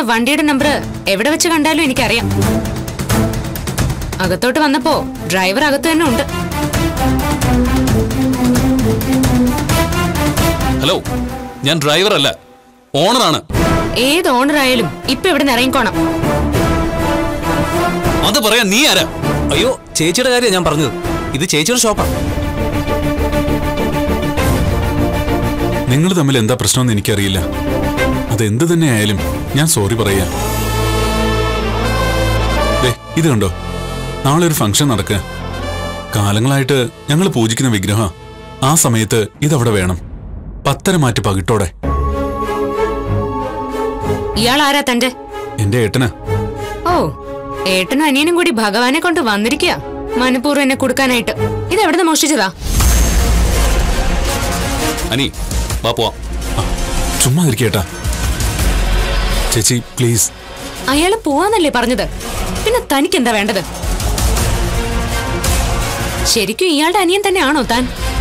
വണ്ടിയുടെ നമ്പർ എവിടെ വെച്ച് കണ്ടാലും എനിക്കറിയാം അകത്തോട്ട് വന്നപ്പോ ഡ്രൈവർ അകത്ത് തന്നെ ഉണ്ട് ഹലോ ഞാൻ ഡ്രൈവർ അല്ല ഓണറാണ് ഏത് ഓണർ ആയാലും ഇപ്പൊ ഇവിടെ ഇറങ്ങിക്കോണം അത് പറയാൻ നീ ആരാ അയ്യോ ചേച്ചിയുടെ കാര്യം ഞാൻ പറഞ്ഞത് ഇത് ചേച്ചിയുടെ ഷോപ്പാ നിങ്ങൾ തമ്മിൽ എന്താ പ്രശ്നമെന്ന് എനിക്കറിയില്ല അതെന്ത് തന്നെ ആയാലും ഞാൻ സോറി പറയാ ദേ, ഇത് കണ്ടോ നാളെ ഒരു ഫംഗ്ഷൻ നടക്കുക കാലങ്ങളായിട്ട് ഞങ്ങൾ പൂജിക്കുന്ന വിഗ്രഹം ആ സമയത്ത് ഇതവിടെ വേണം പത്തര മാറ്റ് പകിട്ടോടെ ഇയാൾ ആരാ തന്റെ എന്റെ ഏട്ടന് ഓ ഏട്ടനും അനിയനും കൂടി ഭഗവാനെ കൊണ്ട് വന്നിരിക്കുക മനഃപൂർവ്വം എന്നെ കൊടുക്കാനായിട്ട് ഇത് എവിടുന്ന് മോഷ്ടിച്ചതാ അനി വാ പോവാം ചുമ്മാ ഇരിക്കേട്ടാ ചേച്ചി പ്ലീസ് അയാള് പോവാന്നല്ലേ പറഞ്ഞത് പിന്നെ തനിക്ക് എന്താ വേണ്ടത് ശരിക്കും ഇയാളുടെ അനിയൻ തന്നെയാണോ താൻ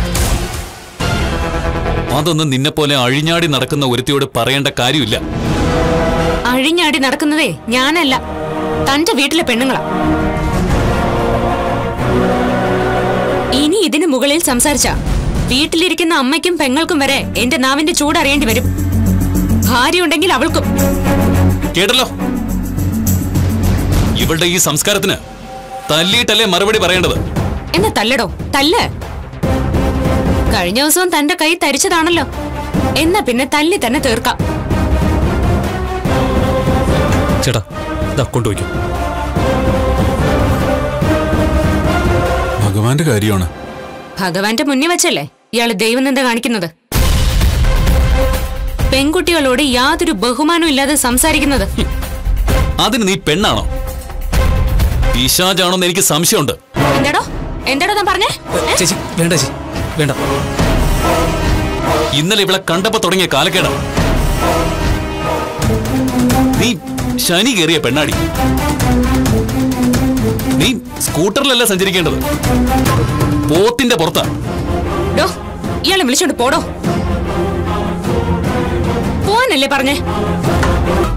അതൊന്നും നിന്നെ പോലെ അഴിഞ്ഞാടി നടക്കുന്ന ഒരുത്തിയോട് പറയേണ്ട കാര്യമില്ല അഴിഞ്ഞാടി നടക്കുന്നതേ ഞാനല്ല തന്റെ വീട്ടിലെ പെണ്ണുങ്ങളാ ഇനി ഇതിന് മുകളിൽ സംസാരിച്ച വീട്ടിലിരിക്കുന്ന അമ്മയ്ക്കും പെങ്ങൾക്കും വരെ എന്റെ നാവിന്റെ ചൂടറിയേണ്ടി വരും ഭാര്യ ഉണ്ടെങ്കിൽ അവൾക്കും കേട്ടല്ലോ ഇവളുടെ ഈ സംസ്കാരത്തിന് തല്ലിയിട്ടല്ലേ മറുപടി പറയേണ്ടത് എന്നെ തല്ലടോ തല്ല് കഴിഞ്ഞ ദിവസവും തന്റെ കൈ തരിച്ചതാണല്ലോ എന്നാ പിന്നെ തല്ലി തന്നെ തീർക്കാം ചേട്ടാ ഇതാ കൊണ്ടുപോയിക്കോ ഭഗവാന്റെ കാര്യമാണ് ഭഗവാന്റെ മുന്നിൽ വെച്ചല്ലേ ഇയാള് ദൈവനിന്ദ കാണിക്കുന്നത് പെൺകുട്ടികളോട് യാതൊരു ബഹുമാനവും ഇല്ലാതെ സംസാരിക്കുന്നത് അതിന് നീ പെണ്ണാണോ പിശാജാണോന്ന് എനിക്ക് സംശയമുണ്ട് എന്താടോ എന്താടോ താൻ പറഞ്ഞേ ഏ? ചേച്ചി വേണ്ട ചേച്ചി വേണ്ട ഇന്നലെ ഇവിടെ കണ്ടപ്പോ തുടങ്ങിയ കാലക്കേട നീ ശനി കയറിയ പെണ്ണാടി നീ സ്കൂട്ടറിലല്ല സഞ്ചരിക്കേണ്ടത് പോത്തിന്റെ പുറത്താ ഡോ ഇയാളെ വിളിച്ചോണ്ട് പോടോ പോവാനല്ലേ പറഞ്ഞേ